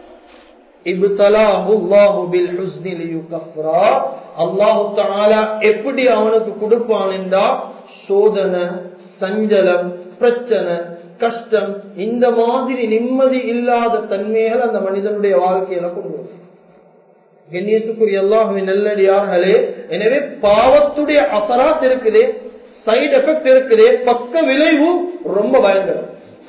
எப்படி அவனுக்கு கொடுப்பான் என்றா சோதனை சஞ்சலம் பிரச்சனை கஷ்டம் இந்த மாதிரி நிம்மதி இல்லாத தன்மைகள் அந்த மனிதனுடைய வாழ்க்கையில கொண்டு வரும் கண்ணியத்துக்குரிய அல்லாஹுவின் நல்லடியார்களே எனவே பாவத்துடைய அசராத் இருக்குதே சைடு எஃபெக்ட் இருக்குதே பக்க விளைவு ரொம்ப பயங்கரம்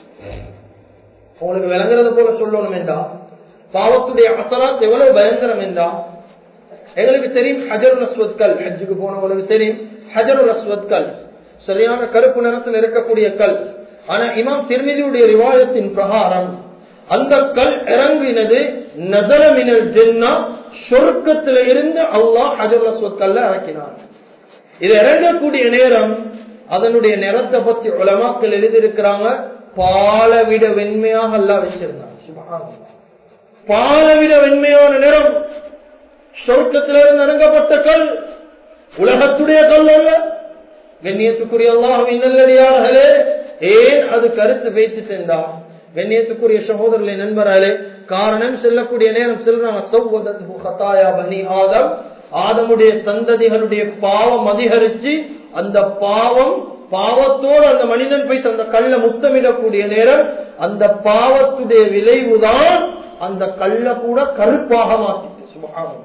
உங்களுக்கு விளங்குறது போல சொல்லணும் என்றா பாவத்துடைய அசராத் எவ்வளவு பயங்கரம் என்றா எங்களுக்கு தெரியும் ஹஜருல் அஸ்வத் கல் ஹஜ்ஜுக்கு போனவங்களுக்கு தெரியும் ஹஜருல் அஸ்வத் கல் சரியான கருப்பு நிறத்தில் இருக்கக்கூடிய கல் ஆனா இமாம் திருமதியுடைய ரிவாயத்தின் பிரகாரம் அந்த கல் இறங்கினது நதரமினல் ஜென்னா சொர்க்கத்தில இருந்து அல்லாஹ் ஹஜருல் அஸ்வத் கல்ல இறக்கினார் இது இறங்கக்கூடிய நேரம் அதனுடைய நிறத்தை பற்றி உலமாக்கள் எழுதியிருக்கிறாங்க பாலை விட வெண்மையாக அல்லா வச்சிருந்தாங்க பாலை விட வெண்மையான நிறம் சொர்க்கத்திலிருந்து இறங்கப்பட்ட கல் உலகத்துடைய கல் அல்ல கண்ணியத்துக்குரிய அல்லாஹின் நல்லடியார்களே ஏன் அது கருத்து வைத்துட்டா கண்ணியத்துக்குரிய சகோதரர்களை நண்பர்களே காரணம் செல்லக்கூடிய நேரம் செல்றாங்க ஆதம் ஆதமுடைய சந்ததிகளுடைய பாவம் அதிகரிச்சு அந்த பாவம் பாவத்தோடு அந்த மனிதன் போய் அந்த கல்ல முத்தமிடக்கூடிய நேரம் அந்த பாவத்துடைய விளைவுதான் அந்த கல்ல கூட கருப்பாக மாற்றிட்டு சுபகாரம்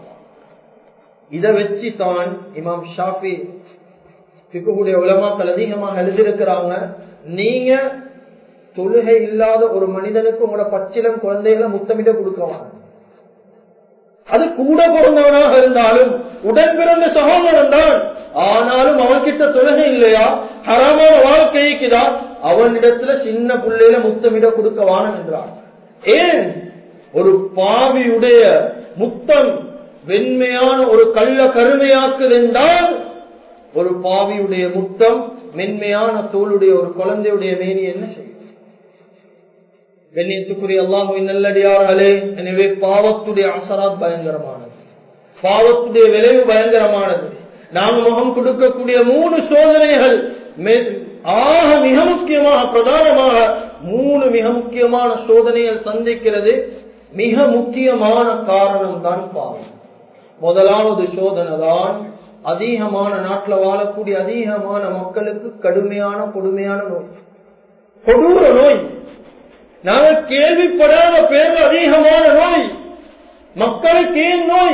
இதை வச்சு தான் இமாம் ஷாஃபி பிக்குடைய உலமாக்கள் அதிகமாக எழுதியிருக்கிறாங்க நீங்க தொழுகை இல்லாத ஒரு மனிதனுக்கு உங்களோட பச்சிலம் குழந்தைகளை முத்தமிட கொடுக்கலாம் அது கூட பிறந்தவனாக இருந்தாலும் உடன் பிறந்த சகோதரன் தான் ஆனாலும் அவன்கிட்ட தொழுகை இல்லையா ஹரமான வாழ்க்கைக்குதான் அவனிடத்துல சின்ன பிள்ளையில முத்தமிட கொடுக்க வானம் என்றான் ஏன் ஒரு பாவியுடைய முத்தம் வெண்மையான ஒரு கள்ள கருமையாக்குது என்றால் ஒரு பாவியுடைய முத்தம் மென்மையான தோளுடைய ஒரு குழந்தையுடைய மேனி என்ன செய்யும் கண்ணியத்துக்குரிய அல்லாஹுவின் நல்லடியார்களே எனவே பாவத்துடைய அசராத் பயங்கரமானது பாவத்துடைய விளைவு பயங்கரமானது நாங்க முகம் கொடுக்கக்கூடிய மூணு சோதனைகள் ஆக மிக முக்கியமாக பிரதானமாக மூணு மிக முக்கியமான சோதனைகள் சந்திக்கிறது மிக முக்கியமான காரணம் தான் பாவம் முதலாவது சோதனை தான் அதிகமான நாட்டில் வாழக்கூடிய அதிகமான மக்களுக்கு கடுமையான கொடுமையான நோய் கொடூர நோய் நாங்க கேள்விப்படாத பேர் அதிகமான நோய் மக்களுக்கு ஏன் நோய்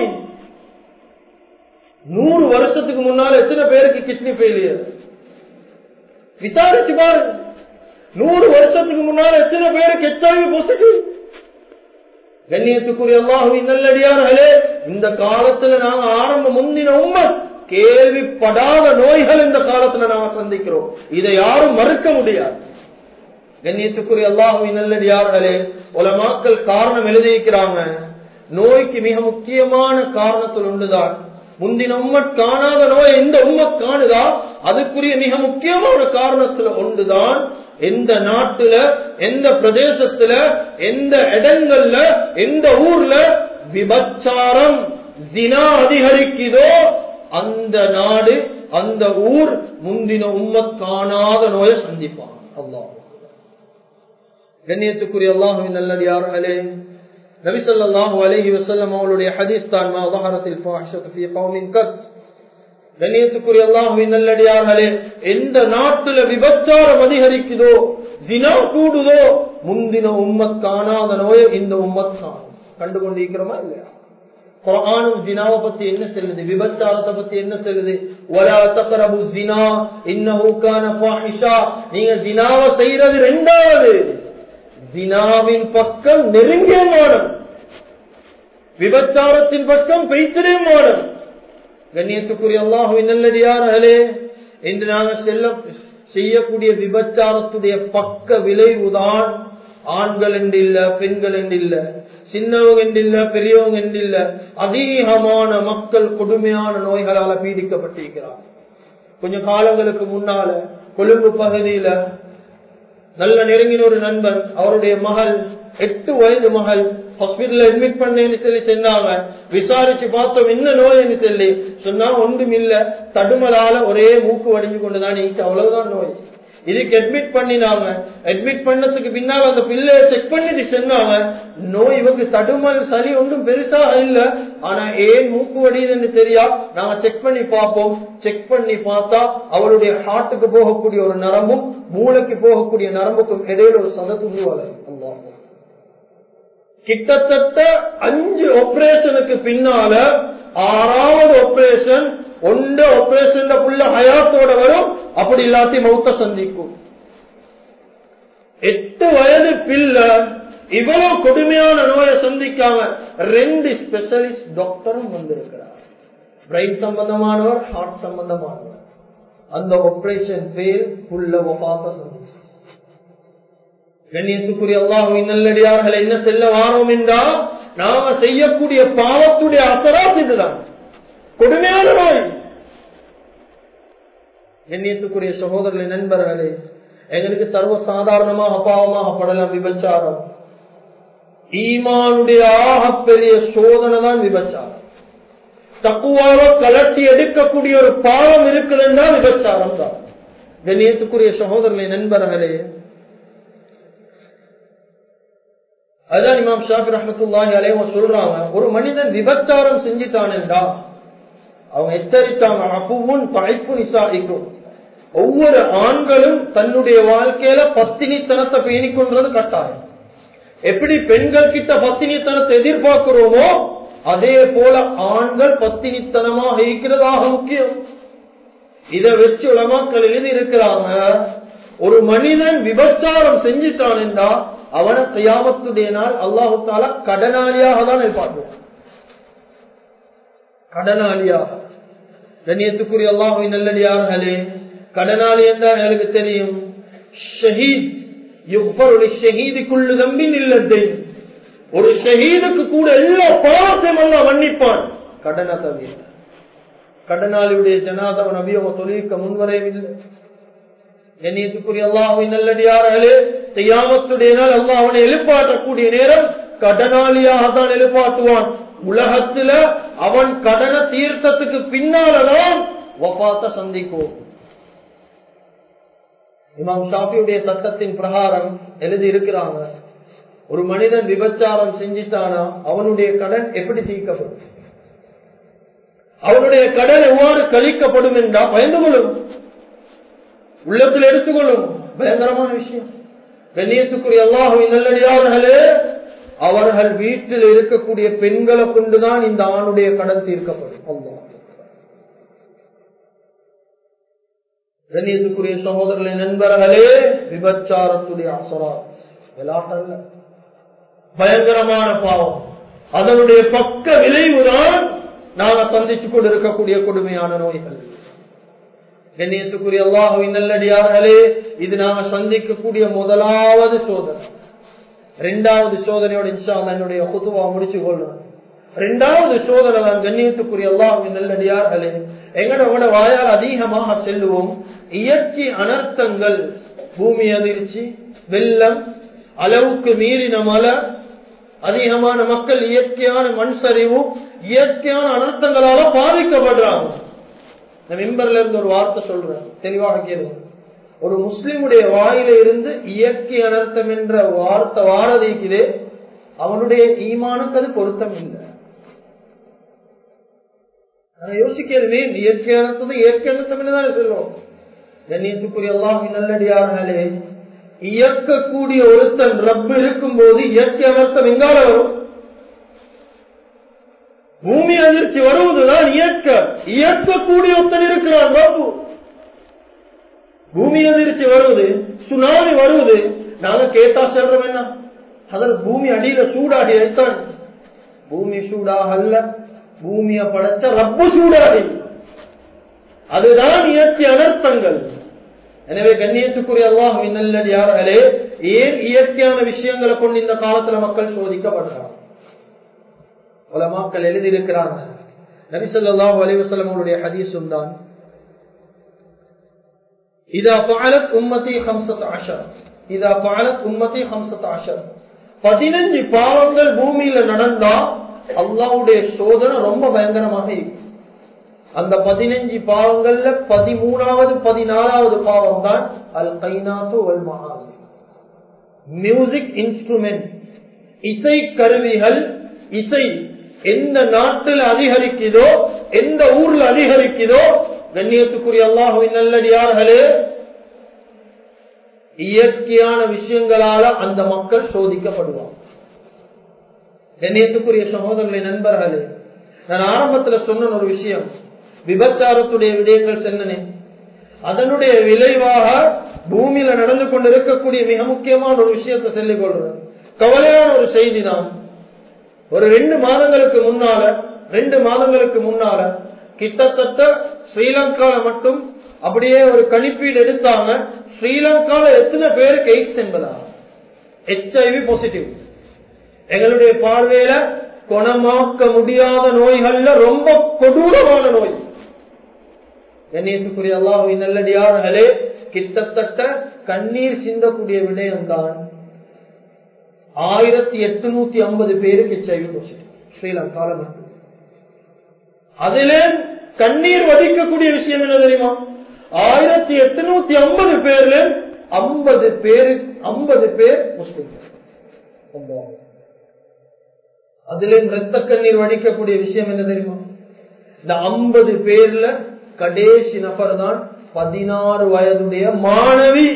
நூறு வருஷத்துக்கு முன்னால் எத்தனை பேருக்கு கிட்னி ஃபெயிலியர் விசாரிச்சு பாருங்க நூறு வருஷத்துக்கு முன்னால் எத்தனை பேருக்கு ஹெச்ஐவி பாசிட்டிவ் கண்ணியத்துக்குரிய அல்லாஹுவின் நல்லடியார்களே இந்த காலத்துல நாங்க ஆரம்ப முந்தின உண்மை கேள்விப்படாத நோய்கள் இந்த காலத்துல நாம சந்திக்கிறோம் இதை யாரும் மறுக்க முடியாது கண்ணியத்துக்குரிய அல்லாஹுவின் நல்லடியார்களே உலமாக்கள் காரணம் எழுதியிருக்கிறாங்க நோய்க்கு மிக முக்கியமான காரணத்தில் ஒன்றுதான் முந்தின உம்மட் காணாத நோய் எந்த உம்மட் காணுதா அதுக்குரிய மிக முக்கியமான காரணத்துல ஒன்றுதான் எந்த நாட்டுல எந்த பிரதேசத்துல எந்த இடங்கள்ல எந்த ஊர்ல விபச்சாரம் தினா அதிகரிக்குதோ அந்த நாடு அந்த ஊர் முந்தின உம்மத் காணாத நோயை சந்திப்பான் அல்லாஹ் கண்ணியத்துக்குரிய அல்லாஹுவின் நல்லடியார்களே நபி ஸல்லல்லாஹு அலைஹி வஸல்லம் அவருடைய ஹதீஸ் தான் மா ظهرத்தில் ஃபாஹிஷத்து ஃபீ கௌமின் கத் கண்ணியத்துக்குரிய அல்லாஹுவின் நல்லடியார்களே எந்த நாட்டுல விபச்சாரம் அதிகரிக்குதோ தினா கூடுதோ முந்தின உம்மத் காணாத நோயை இந்த உம்மத் காணும் கண்டு கொண்டிருக்கிறோமா இல்லையா குரானும் ஜினாவை பத்தி என்ன சொல்லுது விபச்சாரத்தை பத்தி என்ன சொல்லுது வலா தக்ரபு ஜினா இன்னஹு கான ஃபாஹிஷா நீங்க ஜினாவை செய்யறது ரெண்டாவது ஜினாவின் பக்கம் நெருங்கிய மாடம் விபச்சாரத்தின் பக்கம் பெய்த்திரே மாடம் கண்ணியத்துக்குரிய அல்லாஹுவின் நல்லடியார்களே என்று நாங்கள் செல்ல செய்யக்கூடிய விபச்சாரத்துடைய பக்க விளைவுதான் ஆண்கள் என்று இல்ல பெண்கள் என்று இல்ல சின்னவங்க என்று இல்ல பெரியவங்க என்று இல்ல அதிகமான மக்கள் கொடுமையான நோய்களால பீடிக்கப்பட்டிருக்கிறார் கொஞ்சம் காலங்களுக்கு முன்னால கொழும்பு பகுதியில நல்ல நெருங்கின ஒரு நண்பன் அவருடைய மகள் எட்டு வயது மகள் ஹாஸ்பிட்டல் அட்மிட் பண்ணேன்னு சொல்லி சொன்னாங்க விசாரிச்சு பார்த்தோம் என்ன நோய்னு சொல்லி சொன்னா ஒன்றும் இல்ல தடுமலால ஒரே மூக்கு வடிஞ்சு கொண்டுதான் நீச்சு அவ்வளவுதான் நோய் இதுக்கு அட்மிட் பண்ணினாங்க அட்மிட் பண்ணதுக்கு பின்னால் அந்த பிள்ளைய செக் பண்ணிட்டு சொன்னாங்க நோய் இவங்க தடுமல் சளி ஒன்றும் பெருசா இல்ல ஆனா ஏன் மூக்கு வடியுதுன்னு தெரியா நாங்க செக் பண்ணி பார்ப்போம் செக் பண்ணி பார்த்தா அவருடைய ஹார்ட்டுக்கு போகக்கூடிய ஒரு நரம்பும் மூளைக்கு போகக்கூடிய நரம்புக்கும் இடையில ஒரு சதத்துண்டு வளரும் கிட்டத்தட்ட அஞ்சு ஆபரேஷனுக்கு பின்னால ஆறாவது ஆபரேஷன் ஒன்று ஆபரேஷன் புள்ள ஹயாத்தோட வரும் அப்படி இல்லாட்டி மௌத்த சந்திக்கும் எட்டு வயது பிள்ளை இவ்வளவு கொடுமையான நோயை சந்திக்காம ரெண்டு ஸ்பெஷலிஸ்ட் டாக்டரும் வந்திருக்கிறார் பிரெயின் சம்பந்தமானவர் ஹார்ட் சம்பந்தமானவர் அந்த ஆபரேஷன் பேர் புள்ள ஒப்பாத்த சந்திக்கும் கண்ணியத்துக்குரிய அல்லாஹுவின் நல்லடியார்கள் என்ன செல்ல வாரோம் என்றால் நாம செய்யக்கூடிய பாவத்துடைய அசராஸ் இதுதான் கொடுமையான நோய் கண்ணியத்துக்குரிய சகோதரர்களின் நண்பர்களே எங்களுக்கு சர்வ சாதாரணமாக பாவமாக படலாம் விபச்சாரம் ஈமானுடைய ஆகப்பெரிய சோதனை தான் விபச்சாரம் தக்குவாக கலட்டி எடுக்கக்கூடிய ஒரு பாவம் இருக்குதுன்னா விபச்சாரம் தான் கண்ணியத்துக்குரிய சகோதரர்களின் நண்பர்களே அதான் இமாம் ஷாஃபி ரஹமத்துல்லாஹி அலைவ சொல்றாங்க ஒரு மனிதன் விபச்சாரம் செஞ்சுட்டானேண்டா அவங்க எச்சரித்தாங்க அப்புவும் பழைப்பு நிசாரிக்கும் ஒவ்வொரு ஆண்களும் தன்னுடைய வாழ்க்கையில பத்தினித்தனத்தை பேணிக்கொண்டது கட்டாயம் எப்படி பெண்கள் கிட்ட பத்தினித்தனத்தை எதிர்பார்க்கிறோமோ அதே போல ஆண்கள் பத்தினித்தனமாக இருக்கிறதாக முக்கியம் இதை வச்சு உலமாக்கள் எழுதி இருக்கிறாங்க ஒரு மனிதன் விபச்சாரம் செஞ்சுட்டான் என்றா அவனை கையாமத்துடைய நாள் அல்லாஹு தாலா கடனாளியாக தான் எதிர்பார்க்குவான் கடனாளியாக கண்ணியத்துக்குரிய அல்லாஹுவின் நல்லடியார்களே கடனாளி என்றால் எனக்கு தெரியும் ஷஹீத் எவ்வளவு ஷஹீதுக்குள்ளு தம்பின் இல்லத்தை ஒரு ஷஹீதுக்கு கூட எல்லா பாவத்தையும் அல்லா மன்னிப்பான் கடனை தவிர கடனாளியுடைய ஜனாதவ நபியவ தொழிலுக்க முன்வரையும் இல்லை கண்ணியத்துக்குரிய அல்லாஹுவின் நல்லடியார்களே செய்யாமத்துடைய நாள் அல்லாஹ் அவனை எழுப்பாட்டக்கூடிய நேரம் கடனாளியாக தான் எழுப்பாட்டுவான் உலகத்துல அவன் கடனை தீர்த்தத்துக்கு பின்னாலதான் வபாத்த சந்திக்கும் இமாம் ஷாஃபியுடைய சட்டத்தின் பிரகாரம் எழுதி இருக்கிறாங்க ஒரு மனிதன் விபச்சாரம் செஞ்சிட்டானா அவனுடைய கடன் எப்படி தீர்க்கப்படும் அவனுடைய கடன் எவ்வாறு கழிக்கப்படும் என்றா பயந்து கொள்ளும் உள்ளத்தில் எடுத்துக்கொள்ளும் பயங்கரமான விஷயம் கண்ணியத்துக்குரிய அல்லாஹுவின் நல்லடியார்களே அவர்கள் வீட்டில் இருக்கக்கூடிய பெண்களை கொண்டுதான் இந்த ஆணுடைய கடன் தீர்க்கப்படும் அல்லாஹ் கண்ணியத்துக்குரிய சகோதரர்களின் நண்பர்களே விபச்சாரத்துடைய அசரா விளாட்டல்ல பயங்கரமான பாவம் அதனுடைய பக்க விளைவுதான் நாங்க சந்திச்சு கொண்டு இருக்கக்கூடிய கொடுமையான நோய்கள் கண்ணியத்துக்குரிய அல்லாஹுவின் நல்லடியார்களே இது நாம சந்திக்கக்கூடிய முதலாவது சோதனை இரண்டாவது சோதனையோட இன்ஷா என்னுடைய குத்துவா முடிச்சு கொள்ளும் இரண்டாவது சோதனை தான் கண்ணியத்துக்குரிய அல்லாஹ் நல்லடியார்களே எங்களோட வாயால் அதிகமாக செல்லுவோம் இயற்கை அனர்த்தங்கள் பூமி அதிர்ச்சி வெள்ளம் அளவுக்கு மீறின மழை அதிகமான மக்கள் இயற்கையான மண் சரிவும் இயற்கையான அனர்த்தங்களால பாதிக்கப்படுறாங்க நான் மெம்பர்ல இருந்து ஒரு வார்த்தை சொல்றேன் தெளிவாக கேளுங்க ஒரு முஸ்லிமுடைய வாயில இருந்து இயற்கை அனர்த்தம் என்ற வார்த்தை வாரதிக்குதே அவனுடைய ஈமானுக்கு அது பொருத்தம் இல்லை நான் யோசிக்கிறதே இயற்கை அனர்த்தம் இயற்கை அனர்த்தம் தானே சொல்லுவோம் கண்ணியத்துக்குரிய எல்லாம் நல்லடியார்களே இயக்கக்கூடிய ஒருத்தன் ரப்பு இருக்கும் போது இயற்கை அனர்த்தம் எங்கால வரும் பூமி அதிர்ச்சி வருவதுதான் இயக்க இயக்கக்கூடிய ஒருத்தன் இருக்கிறான் ரப்பு பூமி அதிர்ச்சி வருவது சுனாமி வருவது நாங்க கேட்டா சொல்றோம் என்ன அதில் பூமி அடியில சூடாகி வைத்தான் பூமி சூடாக அல்ல பூமிய படைச்ச ரப்பு சூடாகி அதுதான் இயற்கை அனர்த்தங்கள் எனவே கண்ணியத்துக்குரிய அல்லாஹ் நல்லது யார்களே ஏன் இயற்கையான விஷயங்களை கொண்டு இந்த காலத்துல மக்கள் சோதிக்கப்படுறாங்க உலமாக்கள் எழுதியிருக்கிறாங்க நபிசல்லாஹு அலிவசலம் அவருடைய ஹதீஸும் தான் இதா பாலத் உம்மதி ஹம்சத் ஆஷர் இதா பாலத் உம்மதி ஹம்சத் ஆஷர் பதினஞ்சு பாவங்கள் பூமியில நடந்தா அல்லாவுடைய சோதனை ரொம்ப பயங்கரமாக இருக்கும் அந்த பதினஞ்சு பாவங்கள்ல பதிமூணாவது பதினாலாவது பாவம் தான் அல் கைனாத்து வல் மஹால் மியூசிக் இன்ஸ்ட்ருமெண்ட் இசை கருவிகள் இசை எந்த நாட்டில் அதிகரிக்குதோ எந்த ஊர்ல அதிகரிக்குதோ கண்ணியத்துக்குரிய அல்லாஹுவின் நல்லடியார்களே இயற்கையான விஷயங்களால அந்த மக்கள் சோதிக்கப்படுவாங்க கண்ணியத்துக்குரிய சகோதரர்களை நண்பர்களே நான் ஆரம்பத்துல சொன்ன ஒரு விஷயம் விபச்சாரத்துடைய விடயங்கள் சென்னனே அதனுடைய விளைவாக பூமியில நடந்து கொண்டு இருக்கக்கூடிய மிக முக்கியமான ஒரு விஷயத்தை சொல்லிக் கொள்றேன் கவலையான ஒரு செய்தி தான் ஒரு ரெண்டு மாதங்களுக்கு முன்னால ரெண்டு மாதங்களுக்கு முன்னால கிட்டத்தட்ட ஸ்ரீலங்கால மட்டும் அப்படியே ஒரு கணிப்பீடு எடுத்தாங்க ஸ்ரீலங்கால எத்தனை பேருக்கு எய்ட்ஸ் என்பதா ஹெச்ஐவி பாசிட்டிவ் எங்களுடைய பார்வையில குணமாக்க முடியாத நோய்கள்ல ரொம்ப கொடூரமான நோய் கண்ணியத்துக்குரிய அல்லாஹுவின் நல்லடியார்களே கிட்டத்தட்ட கண்ணீர் சிந்தக்கூடிய விடயம்தான் ஆயிரத்தி எட்டுநூத்தி ஐம்பது பேருக்கு ஹெச்ஐவி பாசிட்டிவ் ஸ்ரீலங்கால மட்டும் அதிலே கண்ணீர் வதிக்கக்கூடிய விஷயம் என்ன தெரியுமா ஆயிரத்தி எட்டுநூத்தி ஐம்பது பேர்ல ஐம்பது பேரு ஐம்பது பேர் முஸ்லிம் அதிலே ரத்த கண்ணீர் வடிக்கக்கூடிய விஷயம் என்ன தெரியுமா இந்த ஐம்பது பேர்ல கடைசி நபர் தான் பதினாறு வயதுடைய மாணவி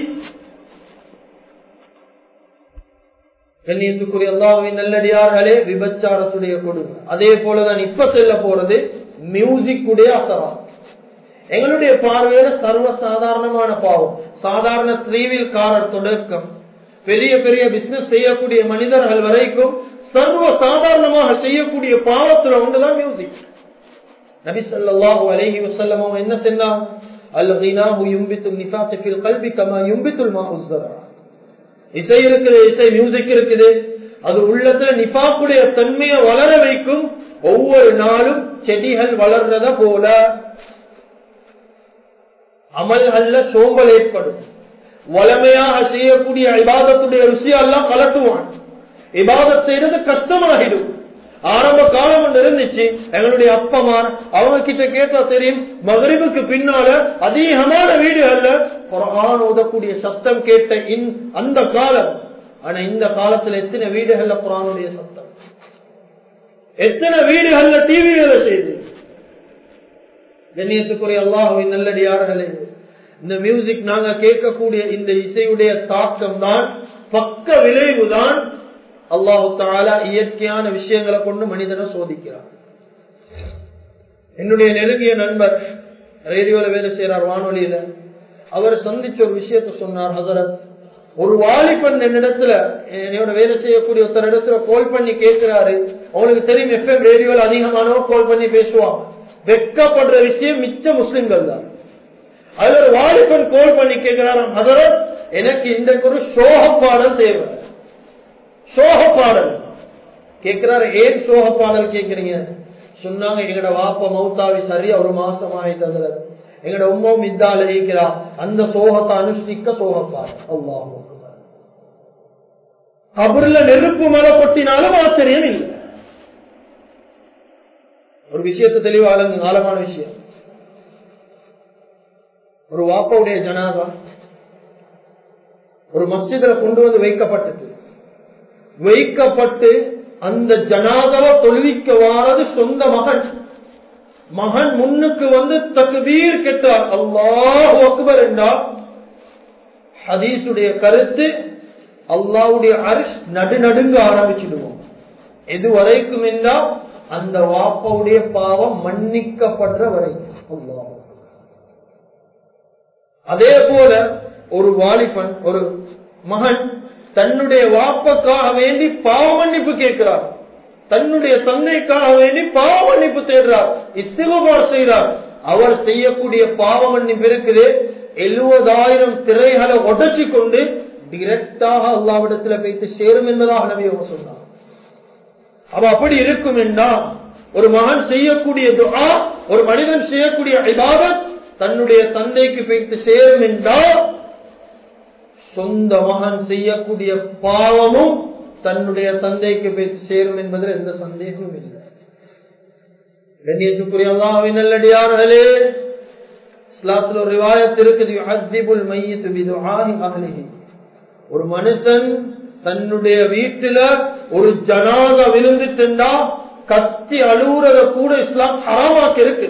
கண்ணியத்துக்குரிய அல்லாவின் நல்லடியார்களே விபச்சாரத்துடைய கொடுமை அதே போலதான் இப்ப செல்ல போறது மியூசிக் உடைய அசரம் எங்களுடைய பார்வையில சர்வ சாதாரணமான பாவம் சாதாரண த்ரீவில் காரர் தொடக்கம் பெரிய பெரிய பிசினஸ் செய்யக்கூடிய மனிதர்கள் வரைக்கும் சர்வ சாதாரணமாக செய்யக்கூடிய பாவத்துல ஒன்றுதான் மியூசிக் நபி சொல்லாஹு அலஹி வசல்லம் அவங்க என்ன செஞ்சாங்க அல் கினாஹு யும்பித்து நிஃபாத் ஃபில் கல்பி கமா யும்பித்துல் மாஹுஸ்ஸரா இசை இருக்குது இசை மியூசிக் இருக்குது அது உள்ளத்துல நிபாக்குடைய தன்மையை வளர வைக்கும் ஒவ்வொரு நாளும் செடிகள் வளர்றத போல அமல்கள்ல சோம்பல் ஏற்படும் வளமையாக செய்யக்கூடிய இபாதத்துடைய ருசியெல்லாம் கலட்டுவான் இபாதத் செய்யறது கஷ்டமாகிடும் ஆரம்ப காலம் ஒன்று இருந்துச்சு எங்களுடைய அப்பமார் அவங்க கிட்ட கேட்டா தெரியும் மகரிபுக்கு பின்னால அதிகமான வீடுகள்ல குரான் ஓதக்கூடிய சத்தம் கேட்ட அந்த காலம் ஆனா இந்த காலத்துல எத்தனை வீடுகள்ல குரானுடைய சத்தம் எத்தனை வீடுகள்ல டிவி வேலை செய்து கண்ணியத்துக்குரிய அல்லாஹுவின் நல்லடியார்களே இந்த மியூசிக் நாங்க கேட்கக்கூடிய இந்த இசையுடைய தாக்கம் தான் பக்க விளைவு தான் அல்லாஹு தாலா இயற்கையான விஷயங்களை கொண்டு மனிதனை சோதிக்கிறார் என்னுடைய நெருங்கிய நண்பர் ரேடியோல வேலை செய்யறார் வானொலியில அவர் சந்திச்ச ஒரு விஷயத்த சொன்னார் ஹசரத் ஒரு வாலிபன் என்னிடத்துல என்னோட வேலை செய்யக்கூடிய ஒருத்தர் இடத்துல கால் பண்ணி கேட்கிறாரு அவங்களுக்கு தெரியும் எஃப்எம் ரேடியோல அதிகமானவர் கால் பண்ணி பேசுவான் வெட்கப்படுற விஷயம் மிச்ச முஸ்லிம்கள் தான் அதுல ஒரு வாலிபன் கால் பண்ணி கேட்கிறாராம் ஹசரத் எனக்கு இந்த ஒரு சோக பாடல் தேவை சோக பாடல் கேட்கிறாரு ஏன் சோக பாடல் கேட்கிறீங்க சொன்னாங்க எங்கட வாப்ப மௌத்தாவி சரியா ஒரு மாசம் ஆயிட்டதுல எங்கட உம்மாவும் இத்தால இருக்கிறா அந்த சோகத்தை அனுஷ்டிக்க சோகப்பாடு அல்லாஹ் கபர்ல நெருப்பு மலை கொட்டினாலும் ஆச்சரியம் இல்லை ஒரு விஷயத்தை தெளிவாக ஆழமான விஷயம் ஒரு வாப்பாவுடைய ஜனாதா ஒரு மஸ்ஜிதில் கொண்டு வந்து வைக்கப்பட்டது வைக்கப்பட்டு அந்த ஜனாதாவை தொழுவிக்க வாரது சொந்த மகன் மகன் முன்னுக்கு வந்து தக்பீர் கெட்டார் அல்லாஹ் அக்பர் என்றார் ஹதீஸுடைய கருத்து அல்லாவுடைய அரிஷ் நடுநடுங்க ஆரம்பிச்சிடுவோம் எது வரைக்கும் என்றால் அந்த வாப்பாவுடைய பாவம் மன்னிக்கப்படுற வரைக்கும் அல்லாஹ் அதே போல ஒரு வாலிபன் ஒரு மகன் தன்னுடைய வாப்பக்காக வேண்டி பாவ மன்னிப்பு கேட்கிறார் தன்னுடைய தந்தைக்காக வேண்டி பாவ மன்னிப்பு தேடுறார் இஸ்திகபார் செய்கிறார் அவர் செய்யக்கூடிய பாவ மன்னிப்பு இருக்குது எழுபதாயிரம் திரைகளை உடச்சி கொண்டு டிரெக்டாக அல்லாவிடத்துல வைத்து சேரும் என்பதாக நபி அவங்க சொன்னார் அவ அப்படி இருக்கும் என்றால் ஒரு மகன் செய்யக்கூடிய துஆ ஒரு மனிதன் செய்யக்கூடிய இபாதத் தன்னுடைய தந்தைக்கு வைத்து சேரும் என்றால் சொந்த மகன் செய்யக்கூடிய பாவமும் தன்னுடைய தந்தைக்கு போய் சேரும் என்பதில் எந்த சந்தேகமும் இல்லை கண்ணியத்துக்குரிய அல்லாவின் நல்லடியார்களே இஸ்லாத்துல ஒரு ரிவாயத் இருக்குது யுஹத்திபுல் மையித் பிதுஆஹி அஹ்லிஹி ஒரு மனுஷன் தன்னுடைய வீட்டுல ஒரு ஜனாத விழுந்துட்டுண்டா கத்தி அழுவுறத கூட இஸ்லாம் ஹராமாக்கு இருக்கு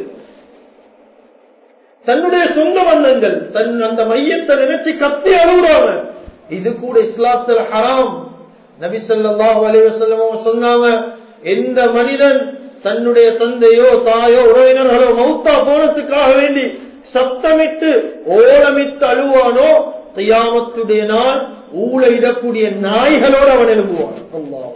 தன்னுடைய சொந்த பந்தங்கள் தன் அந்த மையத்தை நினைச்சு கத்தி அழுகுறாங்க இது கூட இஸ்லாத்துல ஹராம் நபி சொல்லாஹு அலைவசல்லம் சொன்னாங்க எந்த மனிதன் தன்னுடைய தந்தையோ தாயோ உறவினர்களோ மௌத்தா போனதுக்காக வேண்டி சத்தமிட்டு ஓலமிட்டு அழுவானோ தையாமத்துடைய நாள் ஊழையிடக்கூடிய நாய்களோடு அவன் எழுப்புவான் அல்லாஹ்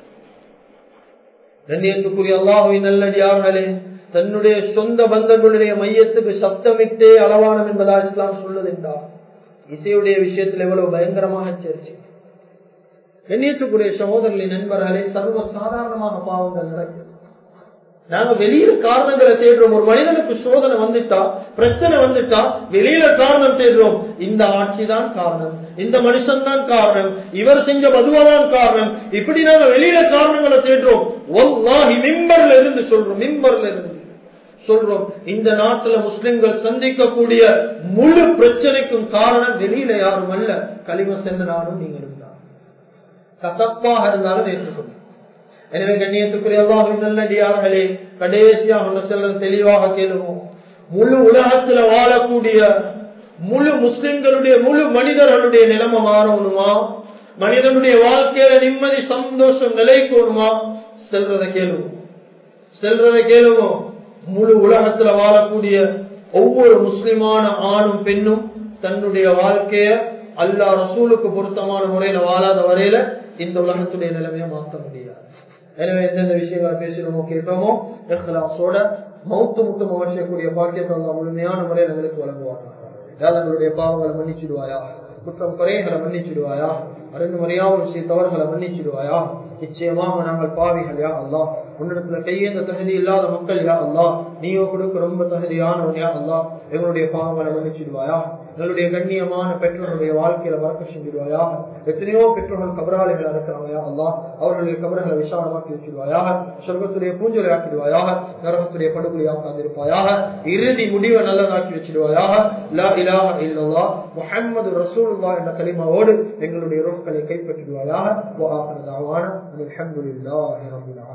கண்ணியத்துக்குரிய அல்லாஹுவின் நல்லடியார்களே தன்னுடைய சொந்த பந்தங்களுடைய மையத்துக்கு சப்தமிட்டே அளவானம் என்பதா இஸ்லாம் சொல்லுதென்றார் இசையுடைய விஷயத்தில் எவ்வளவு பயங்கரமாக சேர்ச்சி கண்ணியத்துக்குரிய சகோதரர்களின் நண்பர்களே சர்வ சாதாரணமாக பாவங்கள் நடக்குது நாங்க வெளியில காரணங்களை தேடுறோம் ஒரு மனிதனுக்கு சோதனை வந்துட்டா பிரச்சனை வந்துட்டா வெளியில காரணம் தேடுறோம் இந்த ஆட்சி தான் காரணம் இந்த மனுஷன் தான் காரணம் இவர் செஞ்ச மதுவாதான் காரணம் இப்படி நாங்க வெளியில காரணங்களை தேடுறோம் ஒல்லாஹி மிம்பர்ல இருந்து சொல்றோம் மிம்பர்ல இருந்து சொல்றோம் இந்த நாட்டுல முஸ்லிம்கள் சந்திக்கக்கூடிய முழு பிரச்சனைக்கும் காரணம் வெளியில யாரும் அல்ல களிம சென்ற நாடும் நீங்க இருந்தா கசப்பாக இருந்தாலும் ஏற்றுக்கொள்ளும் எனவே கண்ணியத்துக்குரிய அல்லாஹின் நல்லடியார்களே கடைசியாக செல்லும் தெளிவாக கேளுவோம் முழு உலகத்துல வாழக்கூடிய முழு முஸ்லிம்களுடைய முழு மனிதர்களுடைய நிலைமை மாறணுமா மனிதனுடைய வாழ்க்கையில நிம்மதி சந்தோஷம் நிலைக்கணுமா செல்றதை கேளுவோம் செல்றதை கேளுவோம் முழு உலகத்துல வாழக்கூடிய ஒவ்வொரு முஸ்லிமான ஆணும் பெண்ணும் தன்னுடைய வாழ்க்கைய அல்லா ரசூலுக்கு பொருத்தமான முறையில வாழாத வரையில இந்த உலகத்துடைய நிலைமையை மாற்ற முடியாது எனவே எந்தெந்த விஷயங்களை பேசுறோமோ கேட்போமோ இஹ்லாஸோட மௌத்து முட்டு மகிழ்ச்சியக்கூடிய பாக்கியத்தை அல்லா முழுமையான முறையில் எங்களுக்கு வழங்குவாங்க யாதங்களுடைய பாவங்களை மன்னிச்சிடுவாயா குற்றம் குறைகளை மன்னிச்சிடுவாயா அறிந்து முறையாவும் செய்ய தவறுகளை மன்னிச்சிடுவாயா நிச்சயமாக நாங்கள் பாவிகள் யா அல்லா உன்னிடத்துல கையேந்த தகுதி இல்லாத மக்கள் யா அல்லா நீயோ கொடுக்க ரொம்ப தகுதியானவன் யா அல்லா எங்களுடைய பாவங்களை மன்னிச்சிடுவாயா எங்களுடைய கண்ணியமான பெற்றோருடைய வாழ்க்கையில வரக்க செஞ்சிடுவாயா எத்தனையோ பெற்றோர்கள் கபராளிகள் இருக்கிறாங்க அல்லா அவர்களுடைய கபர்களை விசாலமாக்கி வச்சிருவாயாக சொர்க்கத்துடைய பூஞ்சலை ஆக்கிடுவாயாக நரகத்துடைய படுகொலை ஆக்காதிருப்பாயாக இறுதி முடிவை நல்லதாக்கி வச்சிடுவாயாக லா இலாஹ இல்லல்லா முஹம்மது ரசூலுல்லா என்ற கலிமாவோடு எங்களுடைய ரோக்களை கைப்பற்றிடுவாயாக وآخر دعوانا الحمد لله رب العالمين